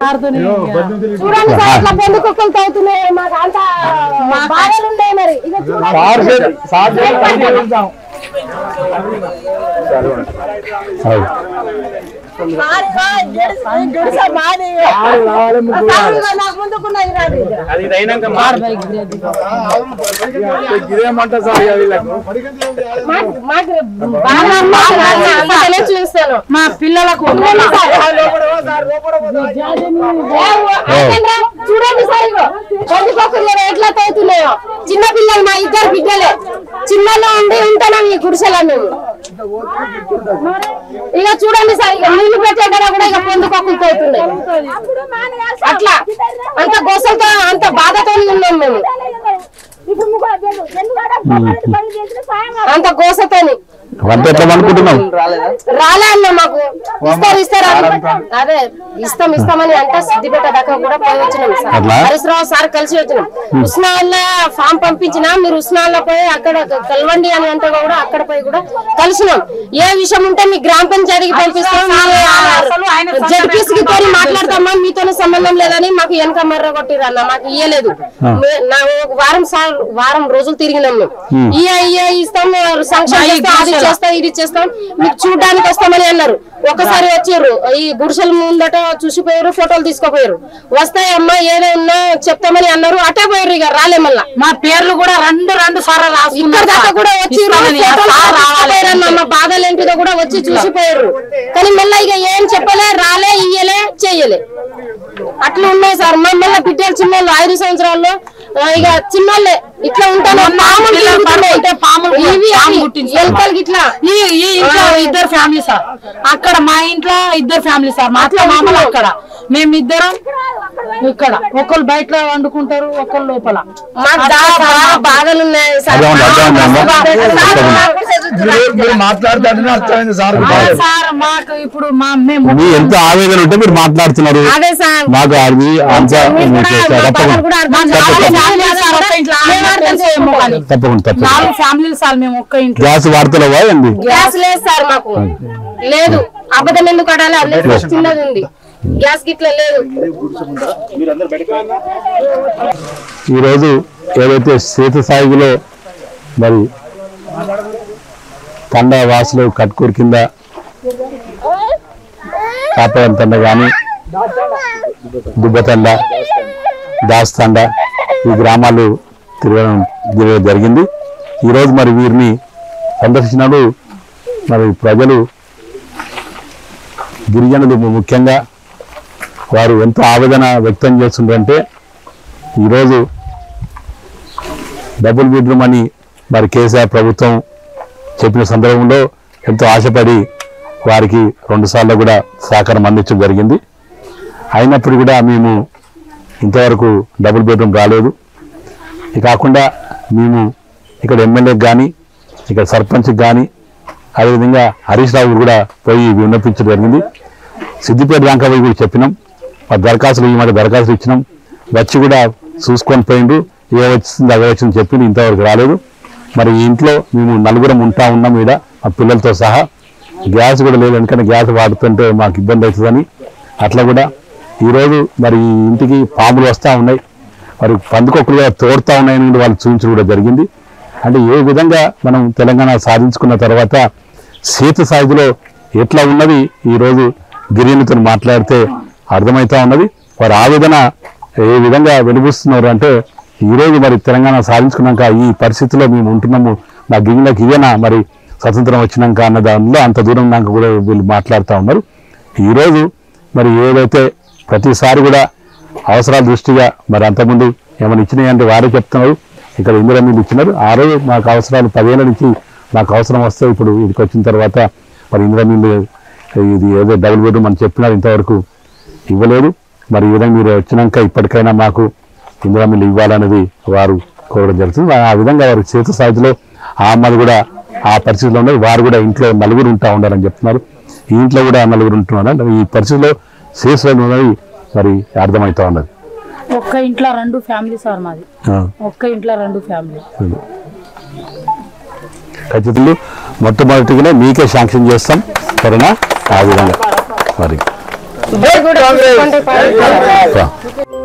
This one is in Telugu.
చూడండి సార్ ఇట్లా పెళ్లి కుక్కలు అవుతున్నాయి మాకు అంత బాధలు ఉన్నాయి మరి ఇక చూడండి సార్ చే- సార్ చే- పని చేయిద్దాం. సార్ రావాలి ముగ్గురు రావాలి. నాకు ముందుకున్నది రాదు ఇక. అది ఇది అయినాక మార్ ఇదేమంట సార్ ఇక వీళ్ళకు మాకు మాకు బాగా మాకు అందుకనే చూస్తాను మా పిల్లలకు అయిపోయిందిరా? చూడండి సార్ ఇగో పండుకోకుండా ఎట్లా తోతున్నాయో చిన్న పిల్లలు మా ఇద్దరు బిడ్డలే చిన్నలో ఉండి ఉంటాను ఈ గుడిసెలో మేము ఇక చూడండి సార్ ఇక నీళ్లు పెట్టే కాడ కూడా ఇక పొందుకోకుండా తోతున్నాయి అట్లా అంత గోసలతో అంత బాధతో ఉన్నాం మేము అంత గోసతోని వంట ఎట్లా అనుకుంటున్నాం రాలే అన్న మాకు ఇస్తారు ఇస్తారు అని. అదే ఇస్తాం ఇస్తామని అంటే సిద్దిపేట దాకా కూడా పోయి వచ్చినాం సార్ అట్లా? హరీశ్రావు సార్ కలిసి వచ్చినాం ఉస్నాల్లో ఫామ్ పంపించినా మీరు ఉస్నాల్లో పోయి అక్కడ కలవండి అని అంటే కూడా అక్కడ పోయి కూడా కలిసినాం ఏ విషయం ఉంటే మీ గ్రామ పంచాయతీకి పంపిస్తాం జడ్పీస్ కి పోయి మాట్లాడతామా మీతోనే సంబంధం లేదని మాకు వెనక మర్ర కొట్టిరు అన్న మాకు ఇయ్యలేదు మే- నా ఒక వారం సార్ వారం రోజులు తిరిగినాం మేము ఇయ్య ఇయ్య ఇస్తాం సంక్షేమ చేస్తాం అది చేస్తాం ఇది చేస్తాం మీకు చూడడానికి వస్తామని అన్నారు ఒకసారి వచ్చారు ఈ గుడిసెల ముందట చూసిపోయారు ఫోటోలు తీసుకుపోయారు వస్తాయమ్మా ఏదో ఉన్నా చెప్తామని అన్నారు అటే పోయారు ఇక రాలే మళ్ళా మా పేర్లు కూడా రెండు రెండు సార్లు ఇక్కడ దాకా కూడా వచ్చి ఇస్తామని, ఆ సార్ రావాలి. రావాలి మా బాధలు ఏంటిదో కూడా వచ్చి చూసిపోయారు కానీ మళ్ళీ ఇక ఏం చెప్పలే రాలే ఇయ్యలే చెయ్యలే అట్లా ఉన్నాయి సార్ మా మళ్ళీ బిడ్డలు చిన్నోళ్ళు ఐదు సంవత్సరాల్లో ఆ, ఇక చిన్నోళ్ళే ఇట్లా ఉంటాను పాములు పిల్లలు తిరుగుతున్నాయి. పడుకుంటే పాములు ఇవి పాము అవి కుట్టించారు. ఎలుకలకి ఇట్లా ఈ ఈ ఇంట్లో ఇద్దరు ఫ్యామిలీ సార్ అక్కడ మా ఇంట్లో ఇద్దరు ఫ్యామిలీ సార్ మా అట్లా మామూలు అక్కడ మేమిద్దరం ఇక్కడ ఒకళ్ళు బయట వండుకుంటారు ఒకళ్ళు లోపల మాకు దా- బాగా బాధలు ఉన్నాయి సార్ అదే ఉంది, అదే ఉంది, అమ్మ. మీరు మీరు మాట్లాడుతుంటేనే అర్థమైంది సార్ అదే సార్ మాకు ఇప్పుడు మా మేము మీ ఎంత ఆవేదన ఉంటే మీరు మాట్లాడుతున్నారు అదే సార్ మాకు అది అంత మీరు మీకు కూడా మా బాధలు తప్పకుండా కూడా అర్థం నాలుగు చేసుకోవాలి. ఫ్యామిలీలు సార్ ఒక్క ఇంట్లో మేము అర్థం ఏమో కానీ. తప్పకుండా తప్పకుండా నాలుగు ఫ్యామిలీలు సార్ మేము ఒక్క ఇంట్లో గ్యాస్ వార్తలవా ఏంది గ్యాస్ లేదు సార్ మాకు లేదు అబద్ధం ఎందుకు అడాలి అల్లే చిన్నది ఉంది గ్యాస్ గిట్ల లేదు ఈరోజు ఏదైతే సీత సాగులో మరి తండ వాసులు కట్కూరు కింద కాపయం తండ కానీ దుబ్బతండ దాస్తండ ఈ గ్రామాలు తిరగడం తిరగడం జరిగింది ఈరోజు మరి వీరిని సందర్శించినప్పుడు మరి ప్రజలు గిరిజనులు ముఖ్యంగా వారు ఎంతో ఆవేదన వ్యక్తం చేస్తుంటారంటే ఈరోజు డబుల్ బెడ్రూమ్ అని మరి కేసీఆర్ ప్రభుత్వం చెప్పిన సందర్భంలో ఎంతో ఆశపడి వారికి రెండుసార్లు కూడా సహకారం అందించడం జరిగింది అయినప్పుడు కూడా మేము ఇంతవరకు డబుల్ బెడ్రూమ్ రాలేదు ఇది కాకుండా మేము ఇక్కడ ఎమ్మెల్యేకి కానీ ఇక్కడ సర్పంచ్కి కానీ అదేవిధంగా హరీష్ రావు కూడా పోయి విన్నపించడం జరిగింది సిద్దిపేట దాకా పోయి కూడా చెప్పినాం మా దరఖాస్తులు ఈ మాట దరఖాస్తులు ఇచ్చినాం వచ్చి కూడా చూసుకొని పోయిండు ఏ వచ్చింది అదే వచ్చింది చెప్పింది ఇంతవరకు రాలేదు మరి ఈ ఇంట్లో మేము నలుగురం ఉంటా ఉన్నాం ఈడ మా పిల్లలతో సహా గ్యాస్ కూడా లేదు ఎందుకంటే గ్యాస్ వాడుతుంటే మాకు ఇబ్బంది అవుతుందని అట్లా కూడా ఈరోజు మరి ఈ ఇంటికి పాములు వస్తూ ఉన్నాయి మరి పందుకొక్కులు కూడా తోడుతా ఉన్నాయని కూడా వాళ్ళు చూపించడం కూడా జరిగింది అంటే ఏ విధంగా మనం తెలంగాణ సాధించుకున్న తర్వాత సీత సాగులో ఎట్లా ఉన్నది ఈరోజు గిరిజనులతో మాట్లాడితే అర్థమవుతా ఉన్నది వారి ఆవేదన ఏ విధంగా వెలుగుస్తున్నారు అంటే ఈరోజు మరి తెలంగాణ సాధించుకున్నాక ఈ పరిస్థితిలో మేము ఉంటున్నాము మా గిరిజనులకు ఇదేనా మరి స్వతంత్రం వచ్చినాక అన్న దానిలో అంత దూరం నాకు కూడా వీళ్ళు మాట్లాడుతూ ఉన్నారు ఈరోజు మరి ఏదైతే ప్రతిసారి కూడా అవసరాల దృష్టిగా మరి అంతకుముందు ఏమైనా ఇచ్చినాయి అంటే వారే చెప్తున్నారు ఇక్కడ ఇందిరా మిల్లు ఇచ్చినారు ఆ రోజు మాకు అవసరాలు పదేళ్ళ నుంచి మాకు అవసరం వస్తే ఇప్పుడు ఇక్కడికి వచ్చిన తర్వాత మరి ఇందిరా మిల్లు ఇది ఏదో డబుల్ బెడ్రూమ్ అని చెప్పినారు ఇంతవరకు ఇవ్వలేదు మరి ఈ విధంగా మీరు వచ్చినాక ఇప్పటికైనా మాకు ఇందిరా మిల్లు ఇవ్వాలనేది వారు కోరడం జరుగుతుంది ఆ విధంగా వారు చేతి సాధిలో ఆ అమ్మాయి కూడా ఆ పరిస్థితిలో ఉన్నారు వారు కూడా ఇంట్లో నలుగురు ఉంటా ఉండాలని చెప్తున్నారు ఈ ఇంట్లో కూడా నలుగురు ఉంటున్నారు అంటే ఈ పరిస్థితిలో శేషులు ఉన్నది మరి అర్థమవుతా ఉన్నది ఒక్క ఇంట్లో రెండు ఫ్యామిలీ సార్ మాది ఆ. ఒక్క ఇంట్లో రెండు ఫ్యామిలీ ఖచ్చితంగా మొట్టమొదటిగానే మీకే శాంక్షన్ చేస్తాం సరేనా ఆ విధంగా మరి బోర్ కూడా చూసుకుంటే పర్వాలేదు. రా.